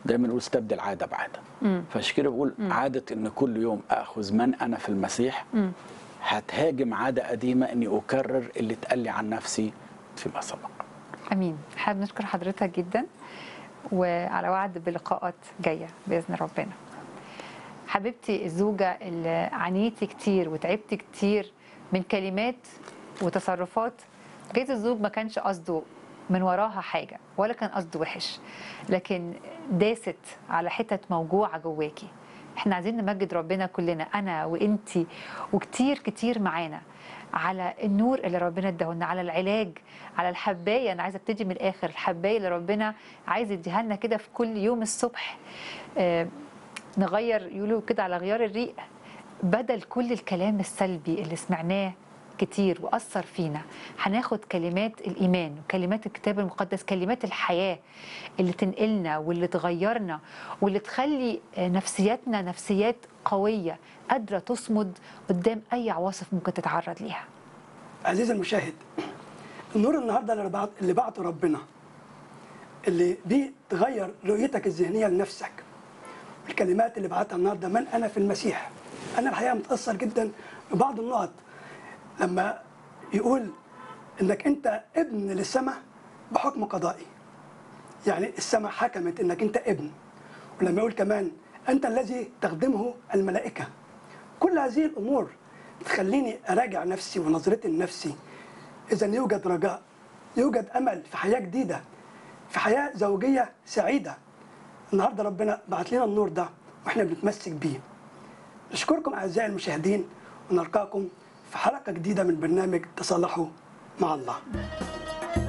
دايما نقول استبدل عاده بعاده فعشان كده بقول عاده ان كل يوم اخذ من انا في المسيح هتهاجم عاده قديمه اني اكرر اللي اتقال لي عن نفسي فيما سبق امين حابب نشكر حضرتك جدا وعلى وعد بلقاءات جايه باذن ربنا حبيبتي الزوجه اللي عانيتي كتير وتعبتي كتير من كلمات وتصرفات جايز الزوج ما كانش قصده من وراها حاجه ولا كان قصده وحش لكن داست على حتت موجوعه جواكي احنا عايزين نمجد ربنا كلنا انا وانتي وكتير كتير معانا على النور اللي ربنا اداهولنا على العلاج على الحبايه انا عايزه ابتدي من الاخر الحبايه اللي ربنا عايز يديها لنا كده في كل يوم الصبح آه نغير يقولوا كده على غيار الريق بدل كل الكلام السلبي اللي سمعناه كتير وأثر فينا هناخد كلمات الإيمان وكلمات الكتاب المقدس كلمات الحياة اللي تنقلنا واللي تغيرنا واللي تخلي نفسياتنا نفسيات قوية قادرة تصمد قدام أي عواصف ممكن تتعرض ليها عزيزي المشاهد النور النهارده اللي بعت اللي بعته ربنا اللي بيه تغير رؤيتك الذهنيه لنفسك الكلمات اللي بعتها النهارده من انا في المسيح انا الحقيقه متاثر جدا ببعض النقط لما يقول انك انت ابن للسماء بحكم قضائي يعني السماء حكمت انك انت ابن ولما يقول كمان انت الذي تخدمه الملائكه كل هذه الامور تخليني اراجع نفسي ونظرتي لنفسي اذا يوجد رجاء يوجد امل في حياه جديده في حياه زوجيه سعيده النهارده ربنا بعت لنا النور ده واحنا بنتمسك بيه نشكركم اعزائي المشاهدين ونلقاكم في حلقه جديده من برنامج تصالحوا مع الله